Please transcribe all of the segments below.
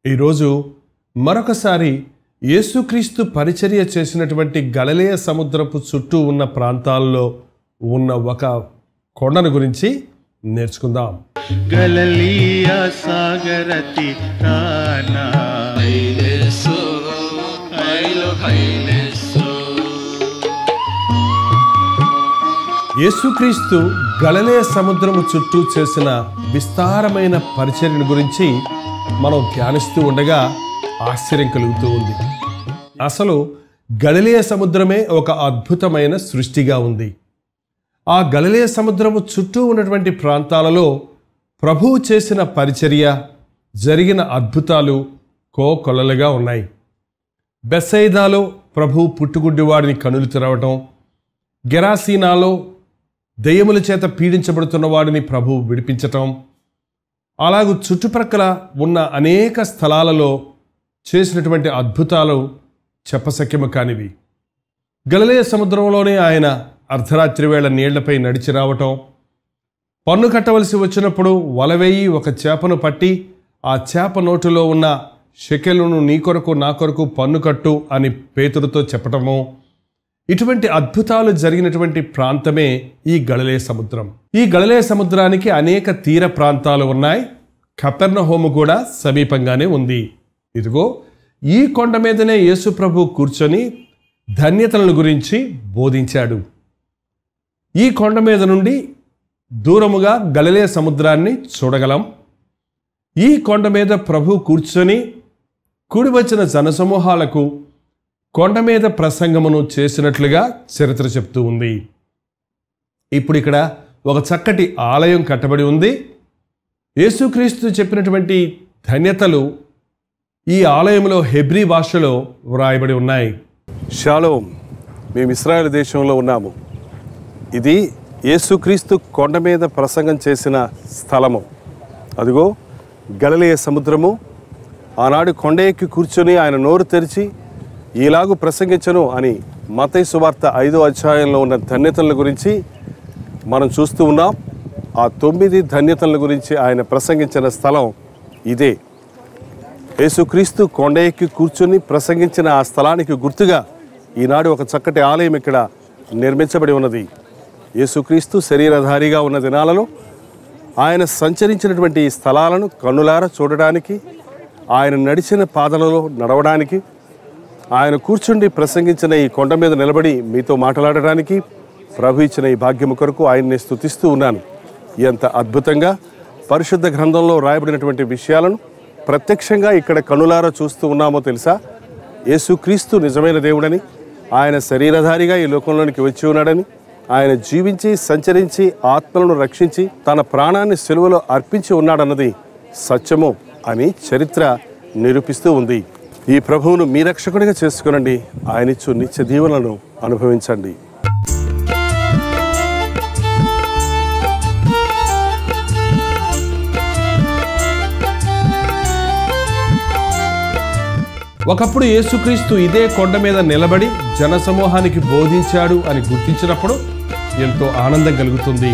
ఈరోజు మరొకసారి యేసుక్రీస్తు పరిచర్య చేసినటువంటి గలలేయ సముద్రపు చుట్టూ ఉన్న ప్రాంతాల్లో ఉన్న ఒక కొండను గురించి నేర్చుకుందాం గలలీయ సాగరతి రానా హైలెస్సు హైలు హైలెస్సు యేసుక్రీస్తు గలలేయ సముద్రము చుట్టూ చేసిన విస్తారమైన పరిచర్యను గురించి మనం ధ్యానిస్తూ ఉండగా ఆశ్చర్యం కలుగుతూ ఉంది అసలు గలిలేయ సముద్రమే ఒక అద్భుతమైన సృష్టిగా ఉంది ఆ గలిలేయ సముద్రము చుట్టూ ఉన్నటువంటి ప్రాంతాలలో ప్రభువు చేసిన పరిచర్య జరిగిన అద్భుతాలు కోకొల్లలుగా ఉన్నాయి బెసైదాలో ప్రభు పుట్టుగుడ్డివాడిని కనులు తెరవటం గెరాసీనాలో దెయ్యముల చేత పీడించబడుతున్న వాడిని ప్రభు విడిపించటం అలాగూ చుట్టుప్రక్కల ఉన్న అనేక స్థలాలలో చేసినటువంటి అద్భుతాలు చెప్పశక్యము కానివి గలలేయ సముద్రంలోనే ఆయన అర్ధరాత్రి వేళ నీళ్లపై నడిచి రావటం పన్ను కట్టవలసి వచ్చినప్పుడు వలవేయి ఒక చేపను పట్టి ఆ చేప నోటిలో ఉన్న షెకెలును నీ కొరకు నా కొరకు పన్ను కట్టు అని పేతురుతో చెప్పటము ఇటువంటి అద్భుతాలు జరిగినటువంటి ప్రాంతమే ఈ గళలే సముద్రం ఈ గళలే సముద్రానికి అనేక తీర ప్రాంతాలు ఉన్నాయి కపెర్నహోము కూడా సమీపంగానే ఉంది ఇదిగో ఈ కొండ మీదనే యేసు ప్రభు కూర్చొని ధన్యతలను గురించి బోధించాడు ఈ కొండ మీద నుండి దూరముగా గలిలే సముద్రాన్ని చూడగలం ఈ కొండ మీద ప్రభు కూర్చొని కూడి వచ్చిన జనసమూహాలకు కొండ మీద ప్రసంగమును చేసినట్లుగా చరిత్ర చెప్తూ ఉంది ఇప్పుడు ఇక్కడ ఒక చక్కటి ఆలయం కట్టబడి ఉంది యేసుక్రీస్తు చెప్పినటువంటి ధన్యతలు ఈ ఆలయంలో హెబ్రీ భాషలో వ్రాయబడి ఉన్నాయి షాలోం మేము ఇస్రాయేల్ దేశంలో ఉన్నాము ఇది యేసుక్రీస్తు కొండ మీద ప్రసంగం చేసిన స్థలము అదిగో గలలియ సముద్రము ఆనాడు కొండ ఎక్కి కూర్చొని ఆయన నోరు తెరిచి ఈలాగు ప్రసంగించను అని మతై సువార్త ఐదో అధ్యాయంలో ఉన్న ధన్యతల గురించి మనం చూస్తూ ఉన్నాం ఆ తొమ్మిది ధన్యతల గురించి ఆయన ప్రసంగించిన స్థలం ఇదే యేసుక్రీస్తు కొండ ఎక్కి కూర్చొని ప్రసంగించిన ఆ స్థలానికి గుర్తుగా ఈనాడు ఒక చక్కటి ఆలయం ఇక్కడ నిర్మించబడి ఉన్నది యేసుక్రీస్తు శరీరధారిగా ఉన్న దినాలలో ఆయన సంచరించినటువంటి ఈ స్థలాలను కన్నులారా చూడడానికి ఆయన నడిచిన పాదలలో నడవడానికి ఆయన కూర్చుండి ప్రసంగించిన ఈ కొండ మీద నిలబడి మీతో మాట్లాడడానికి ప్రభు ఇచ్చిన ఈ భాగ్యము కొరకు ఆయన్ని స్తుతిస్తూ ఉన్నాను ఎంత అద్భుతంగా పరిశుద్ధ గ్రంథంలో రాయబడినటువంటి విషయాలను ప్రత్యక్షంగా ఇక్కడ కనులారా చూస్తూ ఉన్నామో తెలుసా యేసుక్రీస్తు నిజమైన దేవుడని ఆయన శరీరధారిగా ఈ లోకంలోనికి వచ్చి ఉన్నాడని ఆయన జీవించి సంచరించి ఆత్మలను రక్షించి తన ప్రాణాన్ని సెలువలో అర్పించి ఉన్నాడన్నది సత్యము అని చరిత్ర నిరూపిస్తూ ఉంది ఈ ప్రభువును మీ రక్షకుడిగా చేసుకునండి ఆయనిచ్చు నిత్య దీవెనలను అనుభవించండి ఒకప్పుడు యేసుక్రీస్తు ఇదే కొండ మీద నిలబడి జనసమూహానికి బోధించాడు అని గుర్తించినప్పుడు ఎంతో ఆనందం కలుగుతుంది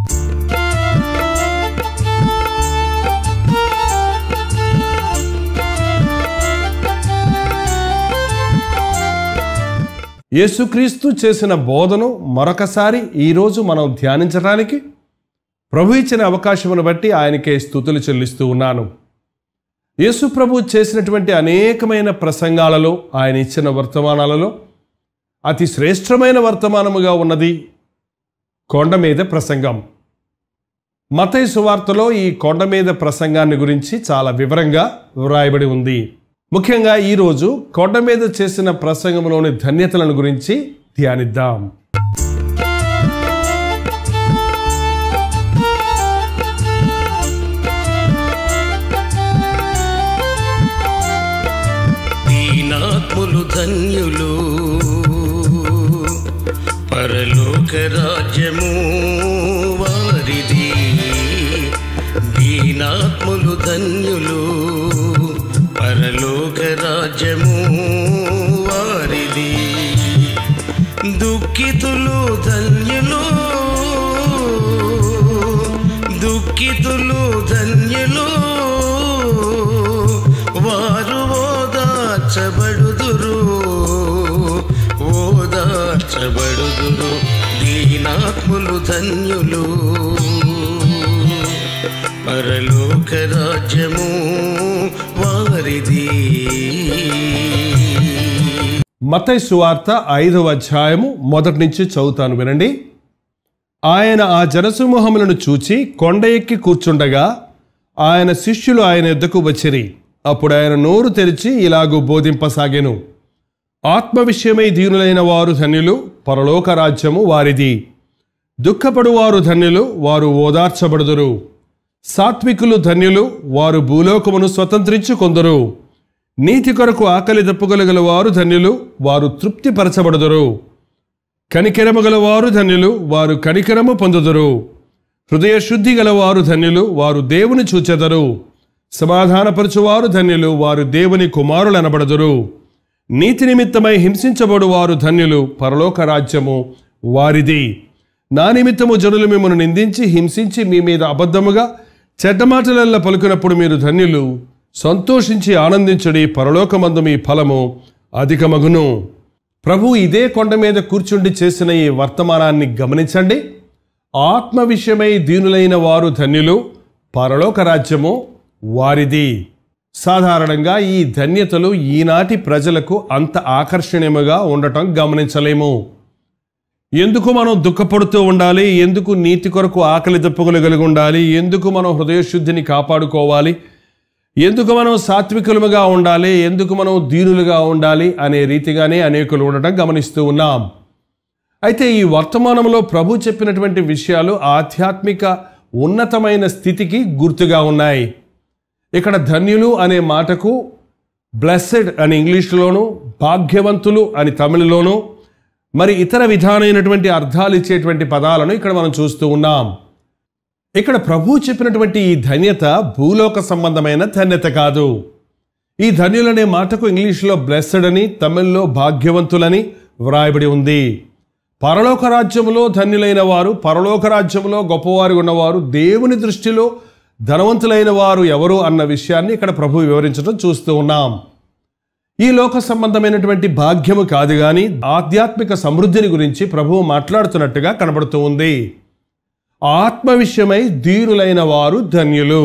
యేసుక్రీస్తు చేసిన బోధను మరొకసారి ఈరోజు మనం ధ్యానించడానికి ప్రభు ఇచ్చిన అవకాశమును బట్టి ఆయనకే స్థుతులు చెల్లిస్తూ ఉన్నాను యేసు ప్రభు చేసినటువంటి అనేకమైన ప్రసంగాలలో ఆయన ఇచ్చిన వర్తమానాలలో అతి శ్రేష్టమైన వర్తమానముగా ఉన్నది కొండ మీద ప్రసంగం మతై సువార్తలో ఈ కొండ మీద ప్రసంగాన్ని గురించి చాలా వివరంగా వ్రాయబడి ఉంది ముఖ్యంగా ఈరోజు కొండ మీద చేసిన ప్రసంగంలోని ధన్యతలను గురించి ధ్యానిద్దాం దీనాత్ములు ధన్యులు పరలోక రాజ్యము వారిది దీనాత్ములు ధన్యులు పరలోక రాజ్యము వారిది దుఃఖితులు ధన్యులు దుఃఖితులు ధన్యులు ఓదార్చబడుదురు ఓదార్చబడుదురు దీనాత్ములు ధన్యులు పరలోక రాజ్యము వారిది మతై సువార్త ఐదవ అధ్యాయము మొదటి నుంచి చదువుతాను వినండి ఆయన ఆ జనసమూహములను చూచి కొండ ఎక్కి కూర్చుండగా ఆయన శిష్యులు ఆయన ఎద్దకు వచ్చిరి అప్పుడు ఆయన నోరు తెరిచి ఇలాగూ బోధింపసాగెను ఆత్మ విషయమై దీనులైన వారు ధన్యులు పరలోక రాజ్యము వారిది దుఃఖపడువారు ధన్యులు వారు ఓదార్చబడుదురు సాత్వికులు ధన్యులు వారు భూలోకమును స్వతంత్రించుకొందరు నీతి కొరకు ఆకలి దప్పుగలగల వారు ధన్యులు వారు తృప్తిపరచబడుదురు కనికరము గలవారు ధన్యులు వారు కనికరము పొందుదురు హృదయ శుద్ధి గలవారు ధన్యులు వారు దేవుని చూచెదరు సమాధానపరచువారు ధన్యులు వారు దేవుని కుమారులు అనబడదురు నీతి నిమిత్తమై హింసించబడు వారు ధన్యులు పరలోక రాజ్యము వారిది నా నిమిత్తము జనులు మిమ్మల్ని నిందించి హింసించి మీ మీద అబద్ధముగా చెడ్డ మాటలల్ల పలుకున్నప్పుడు మీరు ధన్యులు సంతోషించి ఆనందించడి పరలోకమందు మీ ఫలము అధికమగును ప్రభు ఇదే కొండ మీద కూర్చుండి చేసిన ఈ వర్తమానాన్ని గమనించండి ఆత్మ విషయమై దీనులైన వారు ధన్యులు పరలోక రాజ్యము వారిది సాధారణంగా ఈ ధన్యతలు ఈనాటి ప్రజలకు అంత ఆకర్షణీయముగా ఉండటం గమనించలేము ఎందుకు మనం దుఃఖపడుతూ ఉండాలి ఎందుకు నీతి కొరకు ఆకలి దప్పుకులు కలిగి ఉండాలి ఎందుకు మనం హృదయశుద్ధిని కాపాడుకోవాలి ఎందుకు మనం సాత్వికులుగా ఉండాలి ఎందుకు మనం దీనులుగా ఉండాలి అనే రీతిగానే అనేకులు ఉండటం గమనిస్తూ ఉన్నాం అయితే ఈ వర్తమానంలో ప్రభు చెప్పినటువంటి విషయాలు ఆధ్యాత్మిక ఉన్నతమైన స్థితికి గుర్తుగా ఉన్నాయి ఇక్కడ ధన్యులు అనే మాటకు బ్లెస్సెడ్ అని ఇంగ్లీష్లోను భాగ్యవంతులు అని తమిళలోను మరి ఇతర విధానమైనటువంటి అర్థాలు ఇచ్చేటువంటి పదాలను ఇక్కడ మనం చూస్తూ ఉన్నాం ఇక్కడ ప్రభు చెప్పినటువంటి ఈ ధన్యత భూలోక సంబంధమైన ధన్యత కాదు ఈ ధన్యులనే మాటకు ఇంగ్లీష్లో బ్లెస్సడ్ అని తమిళ్లో భాగ్యవంతులని వ్రాయబడి ఉంది పరలోక రాజ్యములో ధన్యులైన వారు పరలోక రాజ్యములో గొప్పవారు ఉన్నవారు దేవుని దృష్టిలో ధనవంతులైన వారు ఎవరు అన్న విషయాన్ని ఇక్కడ ప్రభు వివరించడం చూస్తూ ఉన్నాం ఈ లోక సంబంధమైనటువంటి భాగ్యము కాదు కానీ ఆధ్యాత్మిక సమృద్ధిని గురించి ప్రభువు మాట్లాడుతున్నట్టుగా కనబడుతూ ఉంది ఆత్మ విషయమై దీనులైన వారు ధన్యులు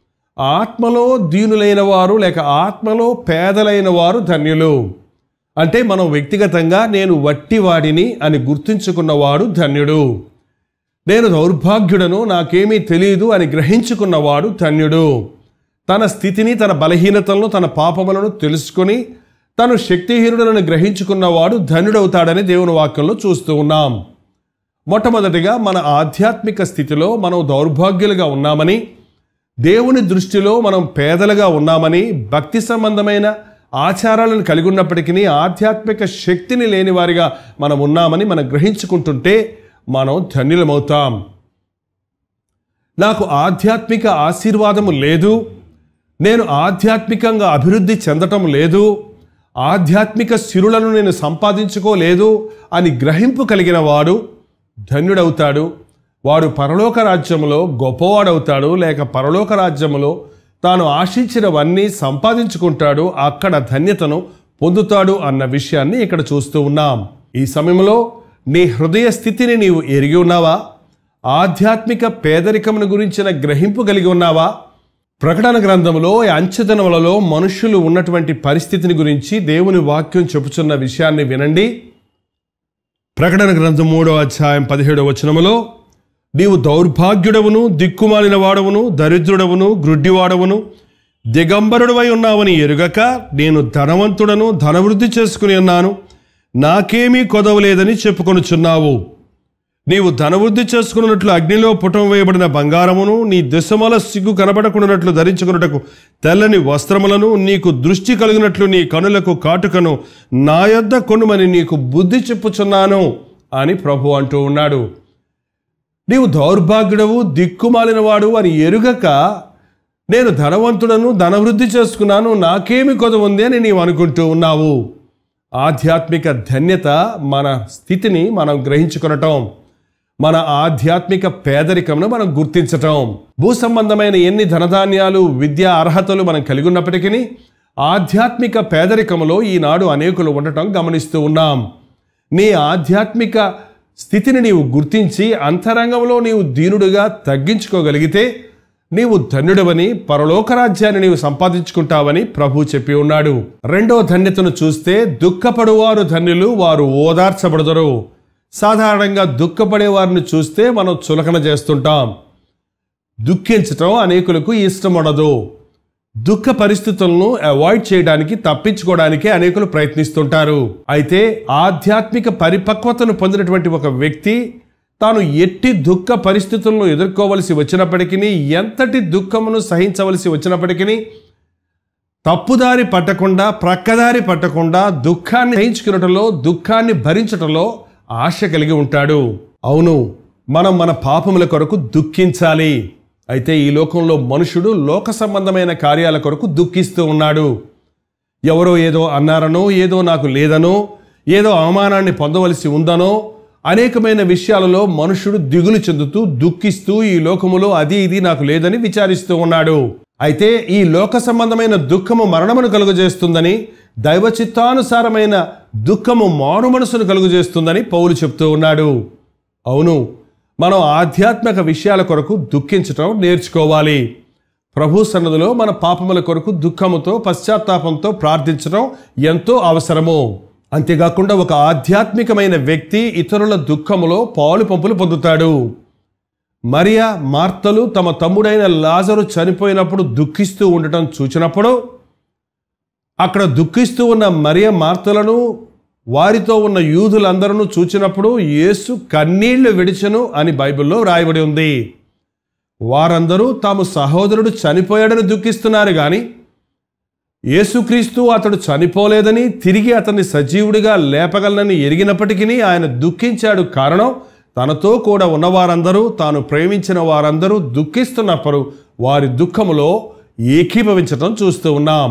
ఆత్మలో దీనులైన వారు లేక ఆత్మలో పేదలైన వారు ధన్యులు అంటే మనం వ్యక్తిగతంగా నేను వట్టివాడిని అని గుర్తించుకున్నవాడు ధన్యుడు నేను దౌర్భాగ్యుడను నాకేమీ తెలియదు అని గ్రహించుకున్నవాడు ధన్యుడు తన స్థితిని తన బలహీనతలను తన పాపములను తెలుసుకొని తను శక్తిహీనుడని గ్రహించుకున్నవాడు ధన్యుడవుతాడని దేవుని వాక్యంలో చూస్తూ ఉన్నాం మొట్టమొదటిగా మన ఆధ్యాత్మిక స్థితిలో మనం దౌర్భాగ్యులుగా ఉన్నామని దేవుని దృష్టిలో మనం పేదలుగా ఉన్నామని భక్తి సంబంధమైన ఆచారాలను కలిగి ఉన్నప్పటికీ ఆధ్యాత్మిక శక్తిని లేని వారిగా మనం ఉన్నామని మనం గ్రహించుకుంటుంటే మనం ధన్యులమవుతాం నాకు ఆధ్యాత్మిక ఆశీర్వాదము లేదు నేను ఆధ్యాత్మికంగా అభివృద్ధి చెందటం లేదు ఆధ్యాత్మిక సిరులను నేను సంపాదించుకోలేదు అని గ్రహింపు కలిగిన వాడు ధన్యుడవుతాడు వాడు పరలోక రాజ్యములో గొప్పవాడవుతాడు లేక పరలోక రాజ్యములో తాను ఆశించినవన్నీ సంపాదించుకుంటాడు అక్కడ ధన్యతను పొందుతాడు అన్న విషయాన్ని ఇక్కడ చూస్తూ ఉన్నాం ఈ సమయంలో నీ హృదయ స్థితిని నీవు ఎరిగి ఉన్నావా ఆధ్యాత్మిక పేదరికమును గురించిన గ్రహింపు కలిగి ఉన్నావా ప్రకటన గ్రంథంలో ఈ అంచెదనములలో మనుషులు ఉన్నటువంటి పరిస్థితిని గురించి దేవుని వాక్యం చెప్పుచున్న విషయాన్ని వినండి ప్రకటన గ్రంథం మూడో అధ్యాయం పదిహేడవ వచనములో నీవు దౌర్భాగ్యుడవును దిక్కుమాలిన వాడవును దరిద్రుడవును గ్రుడ్డివాడవును దిగంబరుడవై ఉన్నావని ఎరుగక నేను ధనవంతుడను ధనవృద్ధి చేసుకుని ఉన్నాను నాకేమీ కొదవలేదని చెప్పుకొనుచున్నావు నీవు ధనవృద్ధి చేసుకున్నట్లు అగ్నిలో పుటం వేయబడిన బంగారమును నీ దిశమల సిగ్గు కనబడకున్నట్లు ధరించుకున్నటకు తెల్లని వస్త్రములను నీకు దృష్టి కలిగినట్లు నీ కనులకు కాటుకను నా యొద్ద కొనుమని నీకు బుద్ధి చెప్పుచున్నాను అని ప్రభు అంటూ ఉన్నాడు నీవు దౌర్భాగ్యుడవు దిక్కుమాలినవాడు అని ఎరుగక నేను ధనవంతుడను ధనవృద్ధి చేసుకున్నాను నాకేమి కొద ఉంది అని నీవు అనుకుంటూ ఉన్నావు ఆధ్యాత్మిక ధన్యత మన స్థితిని మనం గ్రహించుకొనటం మన ఆధ్యాత్మిక పేదరికంను మనం గుర్తించటం భూ సంబంధమైన ఎన్ని ధనధాన్యాలు విద్యా అర్హతలు మనం కలిగి ఉన్నప్పటికీ ఆధ్యాత్మిక పేదరికములో ఈనాడు అనేకులు ఉండటం గమనిస్తూ ఉన్నాం నీ ఆధ్యాత్మిక స్థితిని నీవు గుర్తించి అంతరంగంలో నీవు దీనుడుగా తగ్గించుకోగలిగితే నీవు ధన్యుడవని పరలోక రాజ్యాన్ని నీవు సంపాదించుకుంటావని ప్రభు చెప్పి ఉన్నాడు రెండో ధన్యతను చూస్తే దుఃఖపడువారు ధన్యులు వారు ఓదార్చబడదరు సాధారణంగా దుఃఖపడే వారిని చూస్తే మనం చులకన చేస్తుంటాం దుఃఖించటం అనేకులకు ఇష్టం ఉండదు దుఃఖ పరిస్థితులను అవాయిడ్ చేయడానికి తప్పించుకోవడానికి అనేకులు ప్రయత్నిస్తుంటారు అయితే ఆధ్యాత్మిక పరిపక్వతను పొందినటువంటి ఒక వ్యక్తి తాను ఎట్టి దుఃఖ పరిస్థితులను ఎదుర్కోవలసి వచ్చినప్పటికీ ఎంతటి దుఃఖమును సహించవలసి వచ్చినప్పటికీ తప్పుదారి పట్టకుండా ప్రక్కదారి పట్టకుండా దుఃఖాన్ని సహించుకున్నటంలో దుఃఖాన్ని భరించటంలో ఆశ కలిగి ఉంటాడు అవును మనం మన పాపముల కొరకు దుఃఖించాలి అయితే ఈ లోకంలో మనుషుడు లోక సంబంధమైన కార్యాల కొరకు దుఃఖిస్తూ ఉన్నాడు ఎవరో ఏదో అన్నారనో ఏదో నాకు లేదనో ఏదో అవమానాన్ని పొందవలసి ఉందనో అనేకమైన విషయాలలో మనుషుడు దిగులు చెందుతూ దుఃఖిస్తూ ఈ లోకములో అది ఇది నాకు లేదని విచారిస్తూ ఉన్నాడు అయితే ఈ లోక సంబంధమైన దుఃఖము మరణమును కలుగజేస్తుందని దైవ చిత్తానుసారమైన దుఃఖము మారు మనసును కలుగజేస్తుందని పౌలు చెప్తూ ఉన్నాడు అవును మనం ఆధ్యాత్మిక విషయాల కొరకు దుఃఖించటం నేర్చుకోవాలి ప్రభు సన్నదిలో మన పాపముల కొరకు దుఃఖముతో పశ్చాత్తాపంతో ప్రార్థించడం ఎంతో అవసరము అంతేకాకుండా ఒక ఆధ్యాత్మికమైన వ్యక్తి ఇతరుల దుఃఖములో పాలు పంపులు పొందుతాడు మరియా మార్తలు తమ తమ్ముడైన లాజరు చనిపోయినప్పుడు దుఃఖిస్తూ ఉండటం చూచినప్పుడు అక్కడ దుఃఖిస్తూ ఉన్న మరియ మార్తలను వారితో ఉన్న యూదులందరూ చూచినప్పుడు యేసు కన్నీళ్లు విడిచెను అని బైబిల్లో రాయబడి ఉంది వారందరూ తాము సహోదరుడు చనిపోయాడని దుఃఖిస్తున్నారు కానీ యేసుక్రీస్తు అతడు చనిపోలేదని తిరిగి అతన్ని సజీవుడిగా లేపగలనని ఎరిగినప్పటికీ ఆయన దుఃఖించాడు కారణం తనతో కూడా ఉన్నవారందరూ తాను ప్రేమించిన వారందరూ దుఃఖిస్తున్నప్పుడు వారి దుఃఖములో ఏకీభవించటం చూస్తూ ఉన్నాం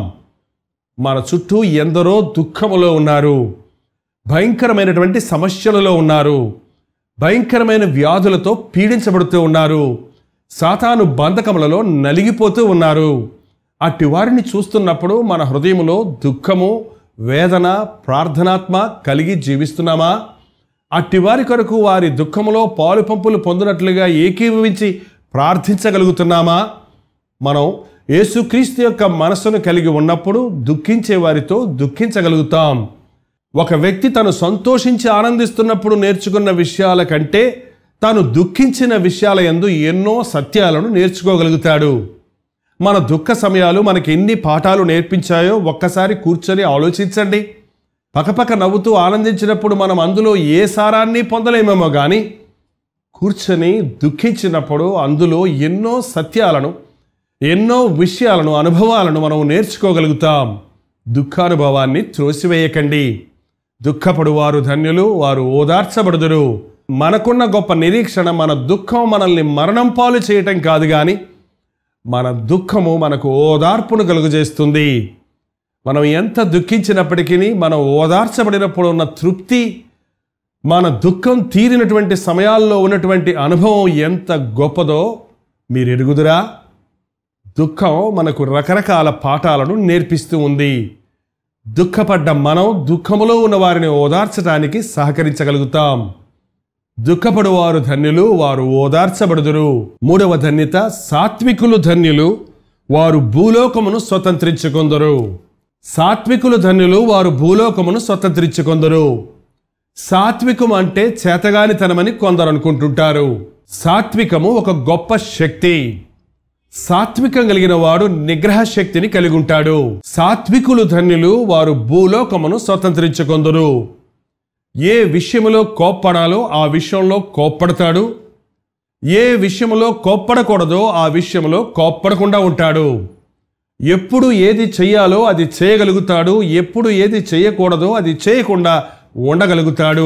మన చుట్టూ ఎందరో దుఃఖములో ఉన్నారు భయంకరమైనటువంటి సమస్యలలో ఉన్నారు భయంకరమైన వ్యాధులతో పీడించబడుతూ ఉన్నారు సాతాను బంధకములలో నలిగిపోతూ ఉన్నారు అట్టి వారిని చూస్తున్నప్పుడు మన హృదయంలో దుఃఖము వేదన ప్రార్థనాత్మ కలిగి జీవిస్తున్నామా అట్టి వారి కొరకు వారి దుఃఖములో పాలు పంపులు పొందినట్లుగా ఏకీభవించి ప్రార్థించగలుగుతున్నామా మనం యేసుక్రీస్తు యొక్క మనస్సును కలిగి ఉన్నప్పుడు దుఃఖించే వారితో దుఃఖించగలుగుతాం ఒక వ్యక్తి తను సంతోషించి ఆనందిస్తున్నప్పుడు నేర్చుకున్న విషయాల కంటే తాను దుఃఖించిన విషయాల యందు ఎన్నో సత్యాలను నేర్చుకోగలుగుతాడు మన దుఃఖ సమయాలు మనకి ఎన్ని పాఠాలు నేర్పించాయో ఒక్కసారి కూర్చొని ఆలోచించండి పకపక నవ్వుతూ ఆనందించినప్పుడు మనం అందులో ఏ సారాన్ని పొందలేమేమో కానీ కూర్చొని దుఃఖించినప్పుడు అందులో ఎన్నో సత్యాలను ఎన్నో విషయాలను అనుభవాలను మనం నేర్చుకోగలుగుతాం దుఃఖానుభవాన్ని త్రోసివేయకండి దుఃఖపడువారు ధన్యులు వారు ఓదార్చబడుదురు మనకున్న గొప్ప నిరీక్షణ మన దుఃఖం మనల్ని మరణం పాలు చేయటం కాదు కానీ మన దుఃఖము మనకు ఓదార్పును కలుగజేస్తుంది మనం ఎంత దుఃఖించినప్పటికీ మనం ఓదార్చబడినప్పుడు ఉన్న తృప్తి మన దుఃఖం తీరినటువంటి సమయాల్లో ఉన్నటువంటి అనుభవం ఎంత గొప్పదో మీరు ఎరుగుదురా దుఃఖం మనకు రకరకాల పాఠాలను నేర్పిస్తూ ఉంది దుఃఖపడ్డ మనం దుఃఖములో ఉన్న వారిని ఓదార్చడానికి సహకరించగలుగుతాం దుఃఖపడువారు ధన్యులు వారు ఓదార్చబడుదురు మూడవ ధన్యత సాత్వికులు ధన్యులు వారు భూలోకమును స్వతంత్రించుకొందరు సాత్వికులు ధన్యులు వారు భూలోకమును స్వతంత్రించుకొందరు సాత్వికం అంటే చేతగానితనమని కొందరు అనుకుంటుంటారు సాత్వికము ఒక గొప్ప శక్తి సాత్వికం కలిగిన వాడు నిగ్రహ శక్తిని కలిగి ఉంటాడు సాత్వికులు ధన్యులు వారు భూలోకమును స్వతంత్రించుకొందరు ఏ విషయములో కోప్పడాలో ఆ విషయంలో కోప్పడతాడు ఏ విషయంలో కోప్పడకూడదో ఆ విషయంలో కోప్పడకుండా ఉంటాడు ఎప్పుడు ఏది చెయ్యాలో అది చేయగలుగుతాడు ఎప్పుడు ఏది చేయకూడదో అది చేయకుండా ఉండగలుగుతాడు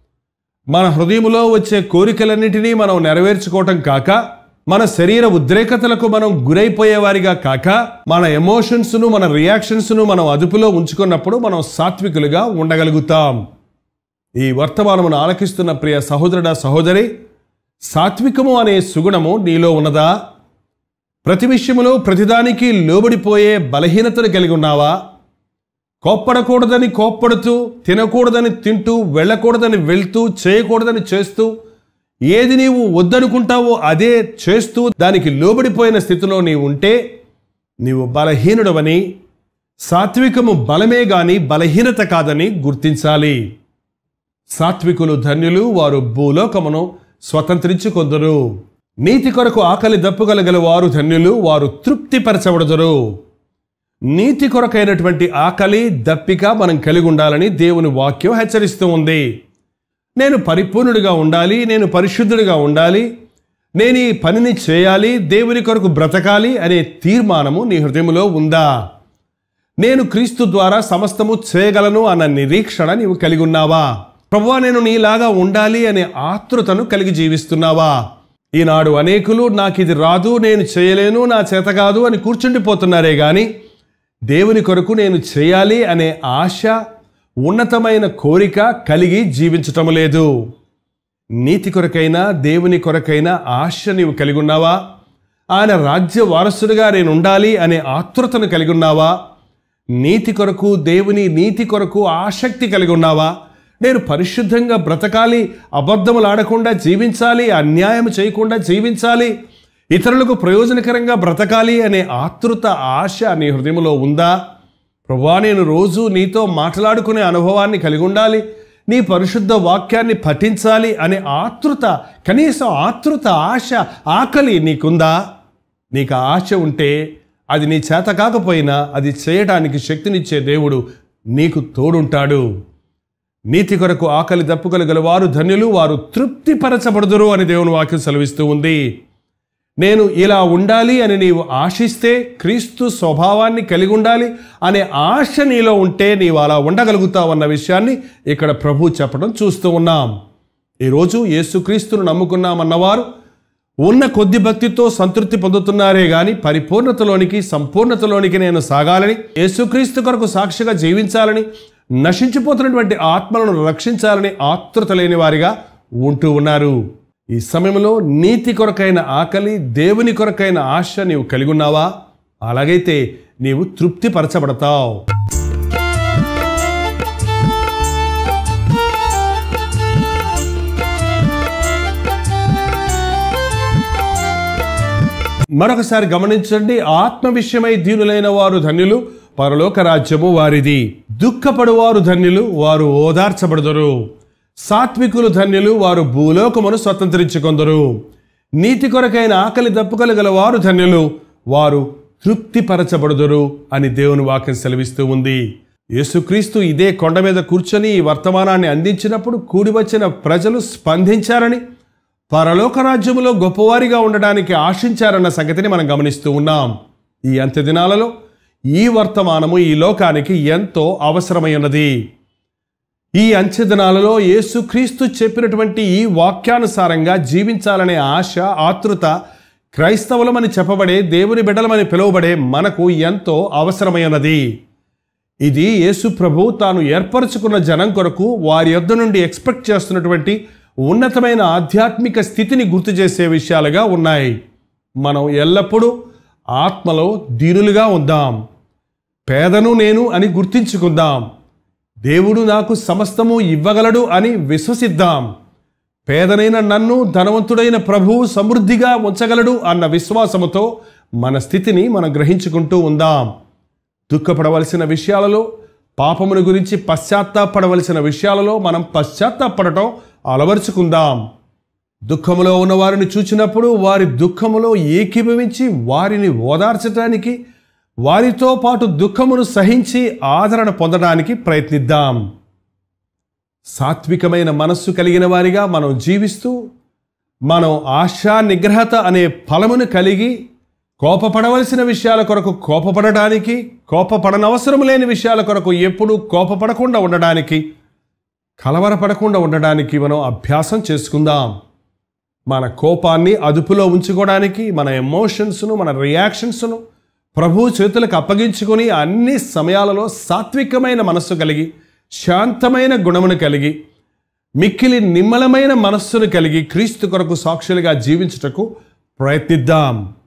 మన హృదయములో వచ్చే కోరికలన్నిటినీ మనం నెరవేర్చుకోవటం కాక మన శరీర ఉద్రేకతలకు మనం గురైపోయేవారిగా కాక మన ఎమోషన్స్ను మన రియాక్షన్స్ను మనం అదుపులో ఉంచుకున్నప్పుడు మనం సాత్వికులుగా ఉండగలుగుతాం ఈ వర్తమానమును ఆలకిస్తున్న ప్రియ సహోదరుడా సహోదరి సాత్వికము అనే సుగుణము నీలో ఉన్నదా ప్రతి విషయంలో ప్రతిదానికి లోబడిపోయే బలహీనతను కలిగి ఉన్నావా కోప్పడకూడదని కోప్పడుతూ తినకూడదని తింటూ వెళ్ళకూడదని వెళ్తూ చేయకూడదని చేస్తూ ఏది నీవు వద్దనుకుంటావో అదే చేస్తూ దానికి లోబడిపోయిన స్థితిలో నీవు ఉంటే నీవు బలహీనుడవని సాత్వికము బలమే గాని బలహీనత కాదని గుర్తించాలి సాత్వికులు ధన్యులు వారు భూలోకమును స్వతంత్రించుకొందరు నీతి కొరకు ఆకలి దప్పుగలగల వారు ధన్యులు వారు తృప్తిపరచబడదురు నీతి కొరకైనటువంటి ఆకలి దప్పిక మనం కలిగి ఉండాలని దేవుని వాక్యం హెచ్చరిస్తూ ఉంది నేను పరిపూర్ణుడిగా ఉండాలి నేను పరిశుద్ధుడిగా ఉండాలి నేను ఈ పనిని చేయాలి దేవుని కొరకు బ్రతకాలి అనే తీర్మానము నీ హృదయంలో ఉందా నేను క్రీస్తు ద్వారా సమస్తము చేయగలను అన్న నిరీక్షణ నీవు కలిగి ఉన్నావా ప్రభువా నేను నీలాగా ఉండాలి అనే ఆతృతను కలిగి జీవిస్తున్నావా ఈనాడు అనేకులు నాకు ఇది రాదు నేను చేయలేను నా చేత కాదు అని కూర్చుండిపోతున్నారే గాని దేవుని కొరకు నేను చేయాలి అనే ఆశ ఉన్నతమైన కోరిక కలిగి జీవించటం లేదు నీతి కొరకైనా దేవుని కొరకైనా ఆశ నీవు కలిగి ఉన్నావా ఆయన రాజ్య వారసుడిగా నేను ఉండాలి అనే ఆతృతను కలిగి ఉన్నావా నీతి కొరకు దేవుని నీతి కొరకు ఆసక్తి కలిగి ఉన్నావా నేను పరిశుద్ధంగా బ్రతకాలి అబద్ధములు ఆడకుండా జీవించాలి అన్యాయం చేయకుండా జీవించాలి ఇతరులకు ప్రయోజనకరంగా బ్రతకాలి అనే ఆతృత ఆశ నీ హృదయంలో ఉందా ప్రభా నేను రోజు నీతో మాట్లాడుకునే అనుభవాన్ని కలిగి ఉండాలి నీ పరిశుద్ధ వాక్యాన్ని పఠించాలి అనే ఆతృత కనీసం ఆతృత ఆశ ఆకలి నీకుందా నీకు ఆ ఆశ ఉంటే అది నీ చేత కాకపోయినా అది చేయడానికి శక్తినిచ్చే దేవుడు నీకు తోడుంటాడు నీతి కొరకు ఆకలి దప్పుకలగల వారు ధన్యులు వారు తృప్తిపరచబడుదురు అని దేవుని వాక్యం సెలవిస్తూ ఉంది నేను ఇలా ఉండాలి అని నీవు ఆశిస్తే క్రీస్తు స్వభావాన్ని కలిగి ఉండాలి అనే ఆశ నీలో ఉంటే నీవు అలా ఉండగలుగుతావు అన్న విషయాన్ని ఇక్కడ ప్రభు చెప్పడం చూస్తూ ఉన్నాం ఈరోజు యేసుక్రీస్తును నమ్ముకున్నామన్నవారు ఉన్న కొద్ది భక్తితో సంతృప్తి పొందుతున్నారే గాని పరిపూర్ణతలోనికి సంపూర్ణతలోనికి నేను సాగాలని యేసుక్రీస్తు కొరకు సాక్షిగా జీవించాలని నశించిపోతున్నటువంటి ఆత్మలను రక్షించాలని ఆతృత లేని వారిగా ఉంటూ ఉన్నారు ఈ సమయంలో నీతి కొరకైన ఆకలి దేవుని కొరకైన ఆశ నీవు కలిగి ఉన్నావా అలాగైతే నీవు తృప్తిపరచబడతావు మరొకసారి గమనించండి ఆత్మ విషయమై దీనులైన వారు ధన్యులు పరలోక రాజ్యము వారిది దుఃఖపడువారు ధన్యులు వారు ఓదార్చబడదురు సాత్వికులు ధన్యులు వారు భూలోకమును స్వతంత్రించుకొందరు నీతి కొరకైన ఆకలి దప్పుకలగల వారు ధన్యులు వారు తృప్తిపరచబడుదురు అని దేవుని వాక్యం సెలవిస్తూ ఉంది యేసుక్రీస్తు ఇదే కొండ మీద కూర్చొని ఈ వర్తమానాన్ని అందించినప్పుడు కూడి వచ్చిన ప్రజలు స్పందించారని పరలోక రాజ్యములో గొప్పవారిగా ఉండడానికి ఆశించారన్న సంగతిని మనం గమనిస్తూ ఉన్నాం ఈ అంత్య దినాలలో ఈ వర్తమానము ఈ లోకానికి ఎంతో అవసరమై ఉన్నది ఈ అంత్య దినాలలో యేసుక్రీస్తు చెప్పినటువంటి ఈ వాక్యానుసారంగా జీవించాలనే ఆశ ఆతృత క్రైస్తవులమని చెప్పబడే దేవుని బిడ్డలమని పిలువబడే మనకు ఎంతో అవసరమై ఉన్నది ఇది యేసు ప్రభు తాను ఏర్పరచుకున్న జనం కొరకు వారి యొద్ద నుండి ఎక్స్పెక్ట్ చేస్తున్నటువంటి ఉన్నతమైన ఆధ్యాత్మిక స్థితిని గుర్తు చేసే విషయాలుగా ఉన్నాయి మనం ఎల్లప్పుడూ ఆత్మలో దీనులుగా ఉందాం పేదను నేను అని గుర్తించుకుందాం దేవుడు నాకు సమస్తము ఇవ్వగలడు అని విశ్వసిద్దాం పేదనైన నన్ను ధనవంతుడైన ప్రభువు సమృద్ధిగా ఉంచగలడు అన్న విశ్వాసముతో మన స్థితిని మనం గ్రహించుకుంటూ ఉందాం దుఃఖపడవలసిన విషయాలలో పాపమును గురించి పశ్చాత్తాపడవలసిన విషయాలలో మనం పశ్చాత్తాపడటం అలవరుచుకుందాం దుఃఖములో ఉన్న వారిని చూచినప్పుడు వారి దుఃఖములో ఏకీభవించి వారిని ఓదార్చడానికి వారితో పాటు దుఃఖమును సహించి ఆదరణ పొందడానికి ప్రయత్నిద్దాం సాత్వికమైన మనస్సు కలిగిన వారిగా మనం జీవిస్తూ మనం ఆశా నిగ్రహత అనే ఫలమును కలిగి కోపపడవలసిన విషయాల కొరకు కోపపడడానికి కోపపడనవసరం లేని విషయాల కొరకు ఎప్పుడూ కోపపడకుండా ఉండడానికి కలవరపడకుండా ఉండడానికి మనం అభ్యాసం చేసుకుందాం మన కోపాన్ని అదుపులో ఉంచుకోవడానికి మన ఎమోషన్స్ను మన రియాక్షన్స్ను ప్రభు చేతులకు అప్పగించుకొని అన్ని సమయాలలో సాత్వికమైన మనస్సు కలిగి శాంతమైన గుణమును కలిగి మిక్కిలి నిమ్మలమైన మనస్సును కలిగి క్రీస్తు కొరకు సాక్షులుగా జీవించుటకు ప్రయత్నిద్దాం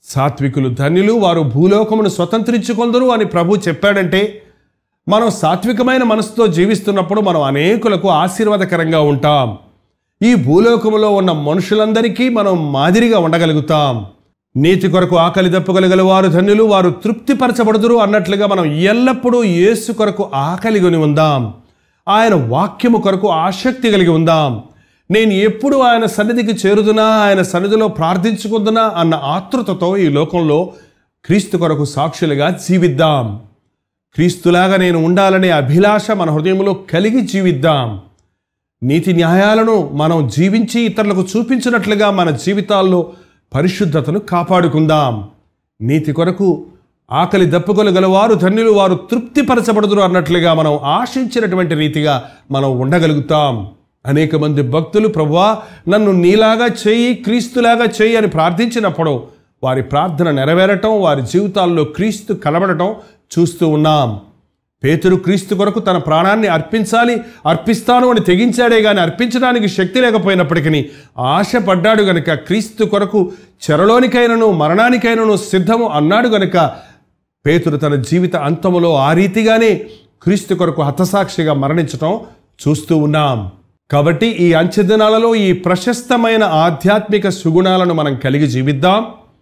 సాత్వికులు ధన్యులు వారు భూలోకమును స్వతంత్రించుకొందరు అని ప్రభు చెప్పాడంటే మనం సాత్వికమైన మనసుతో జీవిస్తున్నప్పుడు మనం అనేకులకు ఆశీర్వాదకరంగా ఉంటాం ఈ భూలోకములో ఉన్న మనుషులందరికీ మనం మాదిరిగా ఉండగలుగుతాం నీతి కొరకు ఆకలి దప్పుగలగల వారు ధన్యులు వారు తృప్తిపరచబడుదురు అన్నట్లుగా మనం ఎల్లప్పుడూ యేసు కొరకు ఆకలి కొని ఉందాం ఆయన వాక్యము కొరకు ఆసక్తి కలిగి ఉందాం నేను ఎప్పుడు ఆయన సన్నిధికి చేరుదునా ఆయన సన్నిధిలో ప్రార్థించుకుందునా అన్న ఆతృతతో ఈ లోకంలో క్రీస్తు కొరకు సాక్షులుగా జీవిద్దాం క్రీస్తులాగా నేను ఉండాలనే అభిలాష మన హృదయంలో కలిగి జీవిద్దాం నీతి న్యాయాలను మనం జీవించి ఇతరులకు చూపించినట్లుగా మన జీవితాల్లో పరిశుద్ధతను కాపాడుకుందాం నీతి కొరకు ఆకలి దప్పుకొలగలవారు ధన్యులు వారు తృప్తిపరచబడుదురు అన్నట్లుగా మనం ఆశించినటువంటి రీతిగా మనం ఉండగలుగుతాం అనేక మంది భక్తులు ప్రభువా నన్ను నీలాగా చేయి క్రీస్తులాగా చేయి అని ప్రార్థించినప్పుడు వారి ప్రార్థన నెరవేరటం వారి జీవితాల్లో క్రీస్తు కనబడటం చూస్తూ ఉన్నాం పేతురు క్రీస్తు కొరకు తన ప్రాణాన్ని అర్పించాలి అర్పిస్తాను అని తెగించాడే గాని అర్పించడానికి శక్తి లేకపోయినప్పటికీ ఆశపడ్డాడు గనుక క్రీస్తు కొరకు చెరలోనికైనను మరణానికైనను సిద్ధము అన్నాడు గనుక పేతురు తన జీవిత అంతములో ఆ రీతిగానే క్రీస్తు కొరకు హతసాక్షిగా మరణించటం చూస్తూ ఉన్నాం కాబట్టి ఈ అంచె దినాలలో ఈ ప్రశస్తమైన ఆధ్యాత్మిక సుగుణాలను మనం కలిగి జీవిద్దాం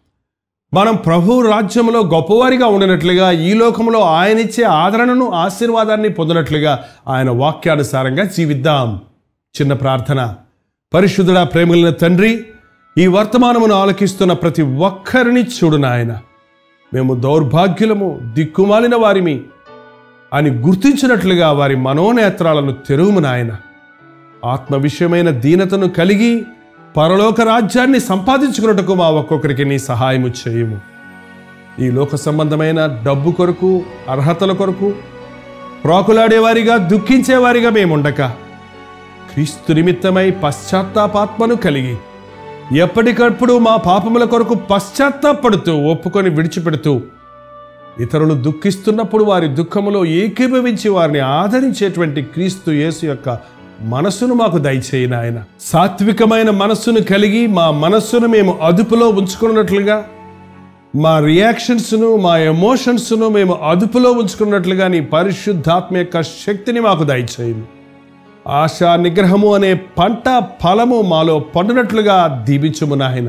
మనం ప్రభు రాజ్యంలో గొప్పవారిగా ఉండినట్లుగా ఈ లోకంలో ఆయన ఇచ్చే ఆదరణను ఆశీర్వాదాన్ని పొందినట్లుగా ఆయన వాక్యానుసారంగా జీవిద్దాం చిన్న ప్రార్థన పరిశుద్ధుడా ప్రేమలిన తండ్రి ఈ వర్తమానమును ఆలకిస్తున్న ప్రతి ఒక్కరిని చూడు నాయన మేము దౌర్భాగ్యులము దిక్కుమాలిన వారిమి అని గుర్తించినట్లుగా వారి మనోనేత్రాలను తెరువుము నాయన ఆత్మ విషయమైన దీనతను కలిగి పరలోక రాజ్యాన్ని సంపాదించుకున్నట్టుకు మా ఒక్కొక్కరికి నీ సహాయము చేయము ఈ లోక సంబంధమైన డబ్బు కొరకు అర్హతల కొరకు ప్రాకులాడేవారిగా దుఃఖించేవారిగా మేముండక క్రీస్తు నిమిత్తమై పశ్చాత్తాపాత్మను కలిగి ఎప్పటికప్పుడు మా పాపముల కొరకు పశ్చాత్తాపడుతూ ఒప్పుకొని విడిచిపెడుతూ ఇతరులు దుఃఖిస్తున్నప్పుడు వారి దుఃఖములో ఏకీభవించి వారిని ఆదరించేటువంటి క్రీస్తు యేసు యొక్క మనస్సును మాకు దయచేయి నాయన సాత్వికమైన మనస్సును కలిగి మా మనస్సును మేము అదుపులో ఉంచుకున్నట్లుగా మా రియాక్షన్స్ను మా ఎమోషన్స్ను మేము అదుపులో ఉంచుకున్నట్లుగా నీ పరిశుద్ధాత్మ యొక్క శక్తిని మాకు దయచేయము ఆశా నిగ్రహము అనే పంట ఫలము మాలో పండునట్లుగా దీవించుము నాయన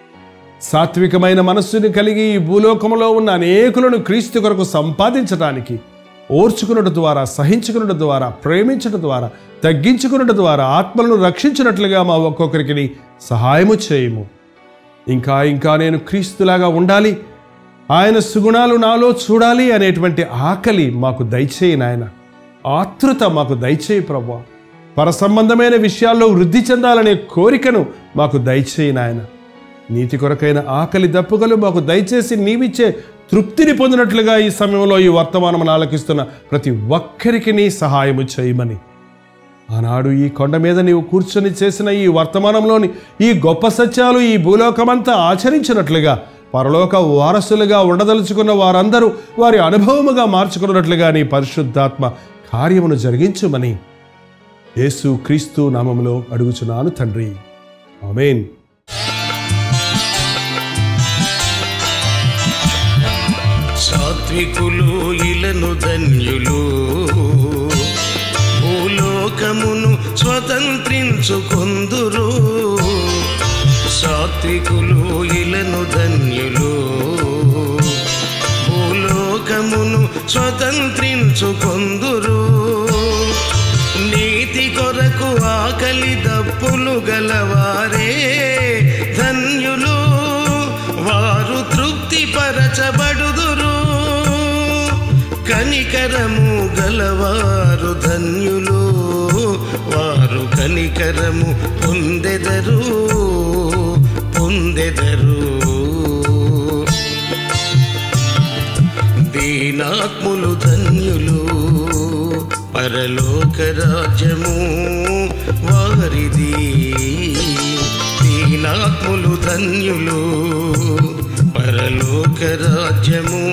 సాత్వికమైన మనస్సుని కలిగి ఈ భూలోకములో ఉన్న అనేకులను క్రీస్తు కొరకు సంపాదించడానికి ఓర్చుకున్నట ద్వారా సహించుకున్నట ద్వారా ప్రేమించట ద్వారా తగ్గించుకున్నట ద్వారా ఆత్మలను రక్షించినట్లుగా మా ఒక్కొక్కరికి సహాయము చేయము ఇంకా ఇంకా నేను క్రీస్తులాగా ఉండాలి ఆయన సుగుణాలు నాలో చూడాలి అనేటువంటి ఆకలి మాకు దయచేయి నాయన ఆతృత మాకు దయచేయి ప్రభా పర సంబంధమైన విషయాల్లో వృద్ధి చెందాలనే కోరికను మాకు దయచేయి నాయన నీతి కొరకైన ఆకలి దప్పుగలు మాకు దయచేసి నీవిచ్చే తృప్తిని పొందినట్లుగా ఈ సమయంలో ఈ వర్తమానం ఆలకిస్తున్న ప్రతి ఒక్కరికి నీ సహాయము చేయమని ఆనాడు ఈ కొండ మీద నీవు కూర్చొని చేసిన ఈ వర్తమానంలోని ఈ గొప్ప సత్యాలు ఈ భూలోకమంతా ఆచరించినట్లుగా పరలోక వారసులుగా ఉండదలుచుకున్న వారందరూ వారి అనుభవముగా మార్చుకున్నట్లుగా నీ పరిశుద్ధాత్మ కార్యమును జరిగించుమని యేసు క్రీస్తు నామములో అడుగుచున్నాను తండ్రి ఆమేన్ సాత్వికులు ఇలను ధన్యులు భూలోకమును స్వతంత్రించుకొందురు సాత్వికులు ఇలను ధన్యులు భూలోకమును స్వతంత్రించుకొందురు నీతి కొరకు ఆకలి దప్పులు గలవారే ధన్యులు వారు తృప్తి పరచబడుదురు కనికరము గలవారు ధన్యులు వారు కనికరము పొందెదరు పొందెదరు దీనాత్ములు ధన్యులు పరలోక రాజ్యము వారిది దీనాత్ములు ధన్యులు పరలోక రాజ్యము